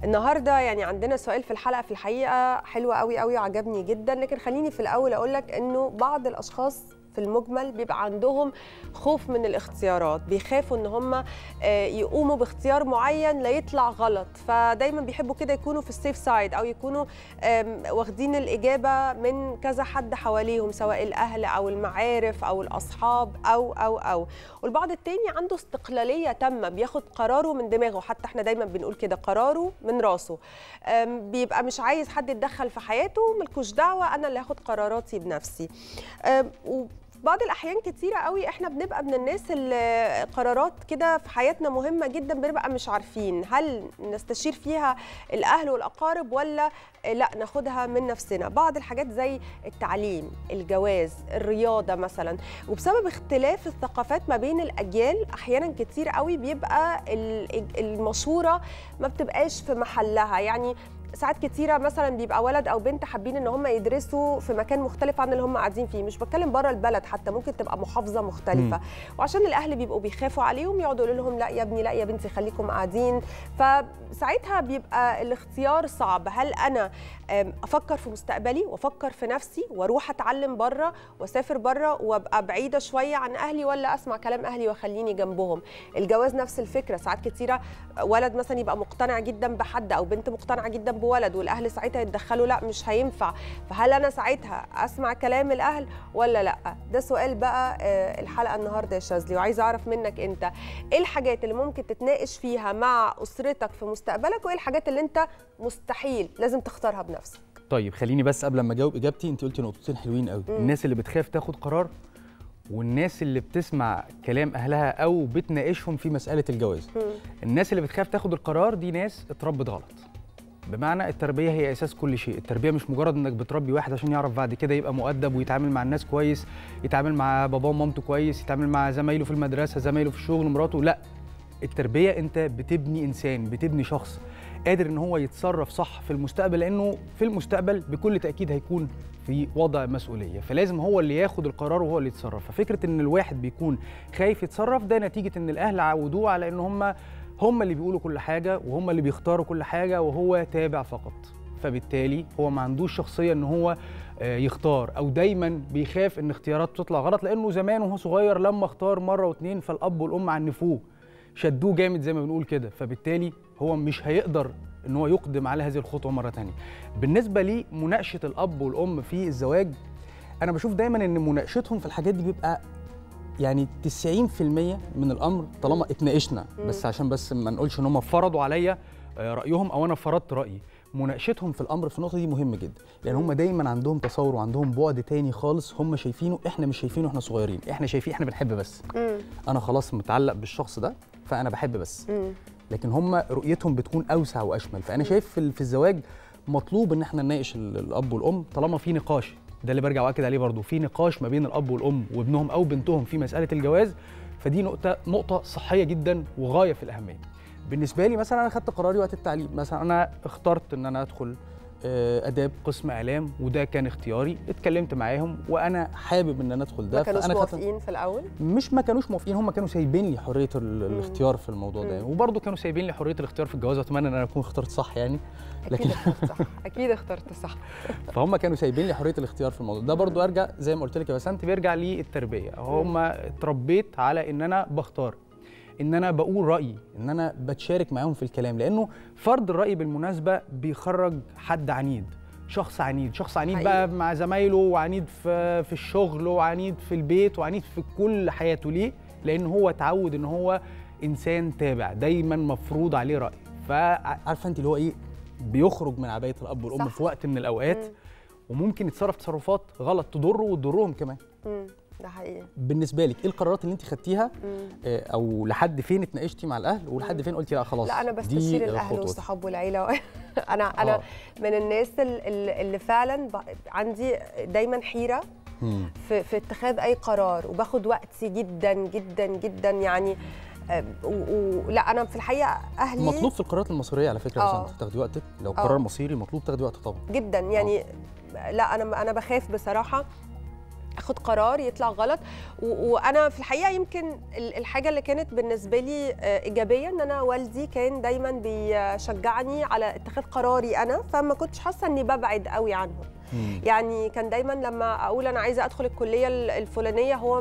النهارده يعني عندنا سؤال في الحلقه في الحقيقه حلو قوي قوي وعجبني جدا لكن خليني في الاول اقول لك انه بعض الاشخاص في المجمل بيبقى عندهم خوف من الاختيارات بيخافوا ان هم يقوموا باختيار معين لا يطلع غلط فدايما بيحبوا كده يكونوا في السيف سايد او يكونوا واخدين الاجابه من كذا حد حواليهم سواء الاهل او المعارف او الاصحاب او او او والبعض التاني عنده استقلاليه تامه بياخد قراره من دماغه حتى احنا دايما بنقول كده قراره من راسه بيبقى مش عايز حد يتدخل في حياته ملكوش دعوه انا اللي هاخد قراراتي بنفسي بعض الاحيان كتيره قوي احنا بنبقى من الناس اللي قرارات كده في حياتنا مهمه جدا بنبقى مش عارفين هل نستشير فيها الاهل والاقارب ولا لا ناخدها من نفسنا بعض الحاجات زي التعليم الجواز الرياضه مثلا وبسبب اختلاف الثقافات ما بين الاجيال احيانا كتير قوي بيبقى المشوره ما بتبقاش في محلها يعني ساعات كتيرة مثلا بيبقى ولد أو بنت حابين إن هم يدرسوا في مكان مختلف عن اللي هم قاعدين فيه مش بتكلم بره البلد حتى ممكن تبقى محافظة مختلفة م. وعشان الأهل بيبقوا بيخافوا عليهم يقعدوا يقولوا لهم لا يا ابني لا يا بنتي خليكم قاعدين فساعتها بيبقى الاختيار صعب هل أنا أفكر في مستقبلي وأفكر في نفسي وأروح أتعلم بره وأسافر بره وأبقى بعيدة شوية عن أهلي ولا أسمع كلام أهلي وأخليني جنبهم الجواز نفس الفكرة ساعات كتيرة ولد مثلا يبقى مقتنع جدا بحد أو بنت مقتنعة جدا بولد والاهل ساعتها يتدخلوا لا مش هينفع فهل انا ساعتها اسمع كلام الاهل ولا لا ده سؤال بقى الحلقه النهارده يا شاذلي وعايزه اعرف منك انت ايه الحاجات اللي ممكن تتناقش فيها مع اسرتك في مستقبلك وايه الحاجات اللي انت مستحيل لازم تختارها بنفسك طيب خليني بس قبل ما اجاوب اجابتي انت قلتي نقطتين حلوين قوي م. الناس اللي بتخاف تاخد قرار والناس اللي بتسمع كلام اهلها او بتناقشهم في مساله الجواز م. الناس اللي بتخاف تاخد القرار دي ناس اتربت غلط بمعنى التربيه هي اساس كل شيء التربيه مش مجرد انك بتربي واحد عشان يعرف بعد كده يبقى مؤدب ويتعامل مع الناس كويس يتعامل مع باباه ومامته كويس يتعامل مع زمايله في المدرسه زمايله في الشغل مراته لا التربيه انت بتبني انسان بتبني شخص قادر ان هو يتصرف صح في المستقبل لانه في المستقبل بكل تاكيد هيكون في وضع مسؤوليه فلازم هو اللي ياخد القرار وهو اللي يتصرف ففكره ان الواحد بيكون خايف يتصرف ده نتيجه ان الاهل عودوه على ان هم هم اللي بيقولوا كل حاجه وهم اللي بيختاروا كل حاجه وهو تابع فقط فبالتالي هو ما عندوش شخصيه ان هو يختار او دايما بيخاف ان اختياراته تطلع غلط لانه زمان وهو صغير لما اختار مره واتنين فالاب والام عنفوه شدوه جامد زي ما بنقول كده فبالتالي هو مش هيقدر ان هو يقدم على هذه الخطوه مره ثانيه بالنسبه لي مناقشه الاب والام في الزواج انا بشوف دايما ان مناقشتهم في الحاجات دي بيبقى يعني 90% من الامر طالما اتناقشنا بس عشان بس ما نقولش ان هم فرضوا عليا رايهم او انا فرضت رايي مناقشتهم في الامر في النقطه دي مهمه جدا لان هم دايما عندهم تصور وعندهم بعد تاني خالص هم شايفينه احنا مش شايفينه احنا صغيرين احنا شايفين احنا بنحب بس مم. انا خلاص متعلق بالشخص ده فانا بحب بس مم. لكن هم رؤيتهم بتكون اوسع واشمل فانا شايف في الزواج مطلوب ان احنا نناقش الاب والام طالما في نقاش ده اللي برجع واكد عليه برضو في نقاش ما بين الاب والام وابنهم او بنتهم في مساله الجواز فدي نقطه نقطه صحيه جدا وغايه في الاهميه بالنسبه لي مثلا انا خدت قراري وقت التعليم مثلا انا اخترت ان انا ادخل اداب قسم اعلام وده كان اختياري اتكلمت معاهم وانا حابب ان انا ادخل ده ما كانوش موافقين في الاول مش ما كانوش موافقين هم كانوا سايبين لي حريه الاختيار في الموضوع ده وبرضه كانوا سايبين لي حريه الاختيار في الجواز اتمنى ان انا اكون اخترت صح يعني لكن اكيد اخترت صح اكيد اخترت صح فهم كانوا سايبين لي حريه الاختيار في الموضوع ده برضه ارجع زي ما قلت لك يا بسنت بيرجع للتربيه هم اتربيت على ان انا بختار ان انا بقول رايي ان انا بتشارك معاهم في الكلام لانه فرض الراي بالمناسبه بيخرج حد عنيد شخص عنيد شخص عنيد حقيقي. بقى مع زمايله وعنيد في في الشغل وعنيد في البيت وعنيد في كل حياته ليه لان هو اتعود ان هو انسان تابع دايما مفروض عليه راي فعارفه انت اللي هو ايه بيخرج من عبايه الاب والام صح. في وقت من الاوقات مم. وممكن يتصرف تصرفات غلط تضره وتضرهم كمان مم. ده حقيقي بالنسبه لك ايه القرارات اللي انت خدتيها آه او لحد فين اتناقشتي مع الاهل ولحد فين قلتي لا خلاص لا انا بستشير الاهل والصحاب والعيله انا انا آه. من الناس اللي فعلا عندي دايما حيره في, في اتخاذ اي قرار وباخد وقتي جدا جدا جدا يعني ولا انا في الحقيقه اهلي مطلوب في القرارات المصيريه على فكره عشان تاخدي وقتك لو قرار أوه. مصيري مطلوب تاخدي وقت طبعا جدا يعني أوه. لا انا انا بخاف بصراحه اخد قرار يطلع غلط و- وانا في الحقيقه يمكن ال- الحاجه اللي كانت بالنسبه لي آه، ايجابيه ان انا والدي كان دايما بيشجعني على اتخاذ قراري انا فما كنتش حاسه اني ببعد قوي عنهم مم. يعني كان دايما لما اقول انا عايزه ادخل الكليه ال- الفلانيه هو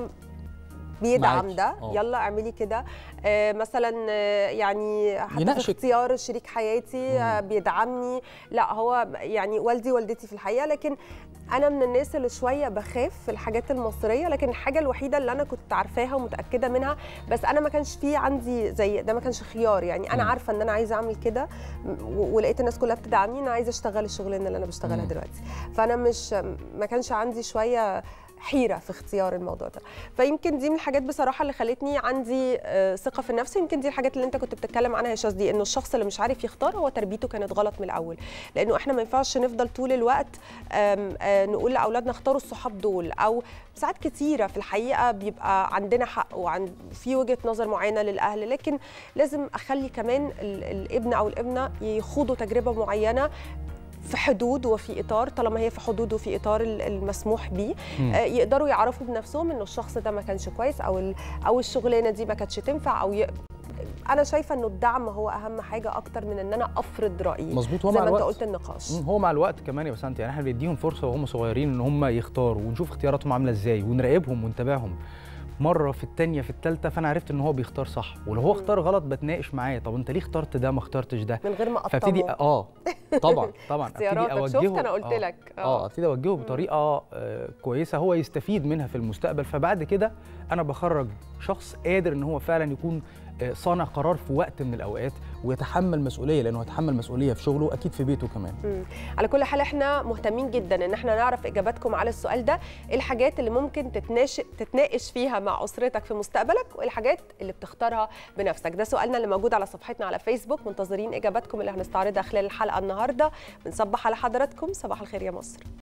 بيدعم معاكي. ده آه. يلا اعملي كده آه، مثلا آه، يعني حتى في يناقشك. اختيار شريك حياتي آه، بيدعمني لا هو يعني والدي والدتي في الحقيقه لكن انا من الناس اللي شويه بخاف في الحاجات المصريه لكن الحاجه الوحيده اللي انا كنت عارفاها ومتاكده منها بس انا ما كانش في عندي زي ده ما كانش خيار يعني انا مم. عارفه ان انا عايزه اعمل كده و- ولقيت الناس كلها بتدعمني انا عايزه اشتغل الشغلانه اللي انا بشتغلها مم. دلوقتي فانا مش ما كانش عندي شويه حيره في اختيار الموضوع ده فيمكن دي من الحاجات بصراحه اللي خلتني عندي آه، ثقه في النفس يمكن دي الحاجات اللي انت كنت بتتكلم عنها يا شاذلي انه الشخص اللي مش عارف يختار هو تربيته كانت غلط من الاول لانه احنا ما ينفعش نفضل طول الوقت آم، آه، نقول لاولادنا اختاروا الصحاب دول او ساعات كتيره في الحقيقه بيبقى عندنا حق وعن في وجهه نظر معينه للاهل لكن لازم اخلي كمان ال- الابن او الابنه يخوضوا تجربه معينه في حدود وفي اطار طالما هي في حدود وفي اطار ال- المسموح بيه مم. آه، يقدروا يعرفوا بنفسهم انه الشخص ده ما كانش كويس او ال- او الشغلانه دي ما كانتش تنفع او ي... انا شايفه انه الدعم هو اهم حاجه اكتر من ان انا افرض رايي مظبوط هو زي مع ما انت الوقت قلت النقاش مم، هو مع الوقت كمان يا بسنت يعني احنا بنديهم فرصه وهم صغيرين ان هم يختاروا ونشوف اختياراتهم عامله ازاي ونراقبهم ونتابعهم مره في الثانيه في الثالثه فانا عرفت ان هو بيختار صح ولو هو اختار غلط بتناقش معاه طب انت ليه اخترت ده ما اخترتش ده من غير ما فابتدي اقطمه اه طبعا طبعا ابتدي اختياراتك شفت انا قلت آه. لك اه ابتدي اوجهه بطريقه آه كويسه هو يستفيد منها في المستقبل فبعد كده انا بخرج شخص قادر ان هو فعلا يكون آه صانع قرار في وقت من الاوقات ويتحمل مسؤوليه لانه هيتحمل مسؤوليه في شغله اكيد في بيته كمان مم. على كل حال احنا مهتمين جدا ان احنا نعرف اجاباتكم على السؤال ده ايه الحاجات اللي ممكن تتناش... تتناقش فيها مع اسرتك في مستقبلك وايه الحاجات اللي بتختارها بنفسك ده سؤالنا اللي موجود على صفحتنا على فيسبوك منتظرين اجاباتكم اللي هنستعرضها خلال الحلقه النهارده بنصبح على حضراتكم صباح الخير يا مصر